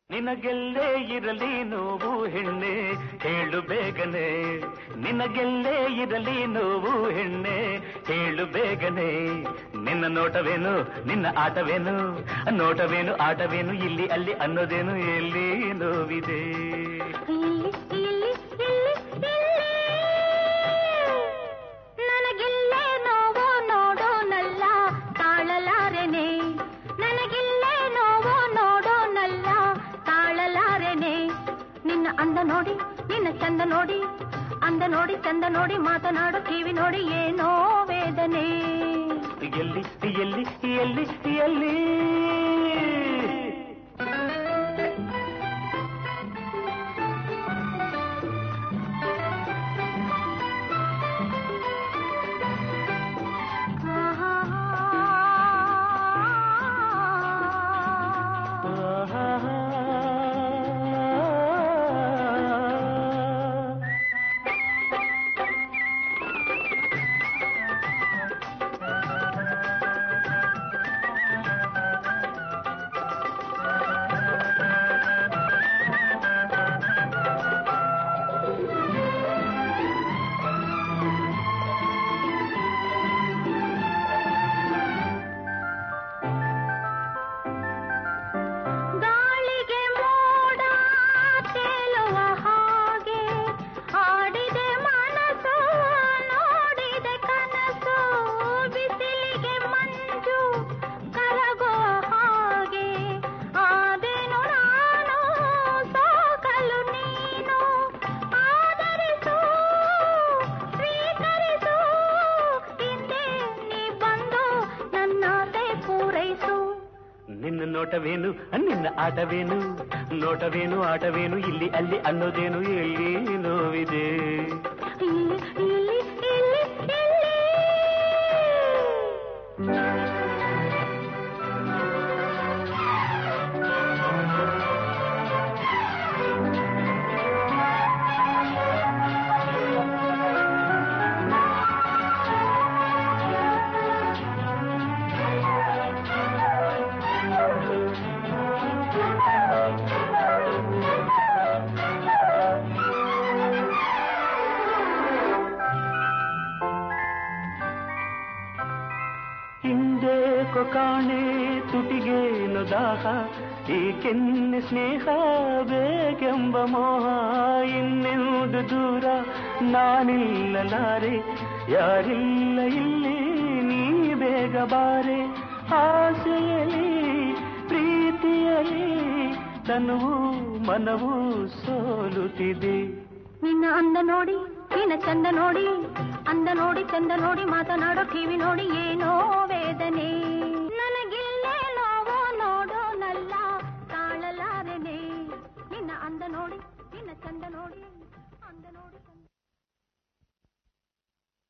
ನಿನಗೆಲ್ಲೇ ಇರಲಿ ನೋವು ಹೆಣ್ಣೆ ಹೇಳು ಬೇಗನೆ ನಿನಗೆಲ್ಲೇ ಇರಲಿ ನೋವು ಹೆಣ್ಣೆ ಹೇಳು ಬೇಗನೆ ನಿನ್ನ ನೋಟವೇನು ನಿನ್ನ ಆಟವೇನು ನೋಟವೇನು ಆಟವೇನು ಇಲ್ಲಿ ಅಲ್ಲಿ ಅನ್ನೋದೇನು ಎಲ್ಲಿ ನೋವಿದೆ ಇಲ್ಲಿ ಇಲ್ಲಿ ಇಲ್ಲಿ ಇಲ್ಲಿ ನನಗಿಲ್ಲೇ ನೋವು ನೋಡೋನಲ್ಲ ತಾಳಲಾರೆನೆ ನನಗಿಲ್ಲೇ ನೋವು ನೋಡೋನಲ್ಲ ತಾಳಲಾರೆನೆ ನಿನ್ನ ಅಂದ ನೋಡಿ ನಿನ್ನ ಚಂದ ನೋಡಿ ಅಂದ ನೋಡಿ ಚಂದ ನೋಡಿ ಮಾತನಾಡು ಕಿವಿ ನೋಡಿ ಏನೋ ವೇದನೆ ಎಲ್ಲಿ ಎಲ್ಲಿ ಎಲ್ಲಿ ಎಲ್ಲಿ ಗಾಳಿಗೆ ಮೋಡ ತೇಲುವ ಹಾಗೆ ಆಡಿದೆ ಮನಸ್ಸು ನೋಡಿದೆ ಕನಸು ಬಿಸಿಲಿಗೆ ಮಂಜು ಕರಗೋ ಹಾಗೆ ಆದೆನು ನಾನು ಸೋಕಲು ನೀನು ಆದರಿಸು ಸ್ವೀಕರಿಸು ಹಿಂದೆ ನೀ ಬಂದು ನನ್ನಾಸೆ ಪೂರೈಸು ನಿನ್ನ ನೋಟವೇನು ನಿನ್ನ ಆಟವೇನು ನೋಟವೇನು ಆಟವೇನು ಇಲ್ಲಿ ಅಲ್ಲಿ ಅನ್ನೋದೇನು ಎಲ್ಲಿ ನೋವಿದೆ ಇಲ್ಲಿ ಇಲ್ಲಿ ಇಲ್ಲಿ ಇಲ್ಲಿ ಹಿಂದೆ ಕಾಣೆ ತುಟಿಗೇನು ದಾಹ ಈ ಕೆನ್ನೆ ಸ್ನೇಹ ಬೇಕೆಂಬ ಮೋಹ ಇನ್ನೆಂದು ದೂರ ನಾನಿಲ್ಲಲಾರೆ ಯಾರಿಲ್ಲ ಇಲ್ಲಿ ನೀ ಬೇಗ ಬಾರೆ ಆಸೆಯಲಿ ಪ್ರೀತಿಯಲಿ ತನುವು ಮನವು ಸೋಲುತ್ತಿದೆ ನಿನ್ನ ಅಂದ ನೋಡಿ ನಿನ್ನ ಚಂದ ನೋಡಿ ಅಂದ ನೋಡಿ ಚಂದ ನೋಡಿ ಮಾತನಾಡೋ ಟಿವಿ ನೋಡಿ ಏನೋ ವೇದನೆ ನನಗಿಲ್ಲೇ ನೋವೋ ನೋಡೋನಲ್ಲ ತಾಳಲಾರೆನೆ ನಿನ್ನ ಅಂದ ನೋಡಿ ನಿನ್ನ ಚಂದ ನೋಡಿ ಅಂದ ನೋಡಿ ಚಂದ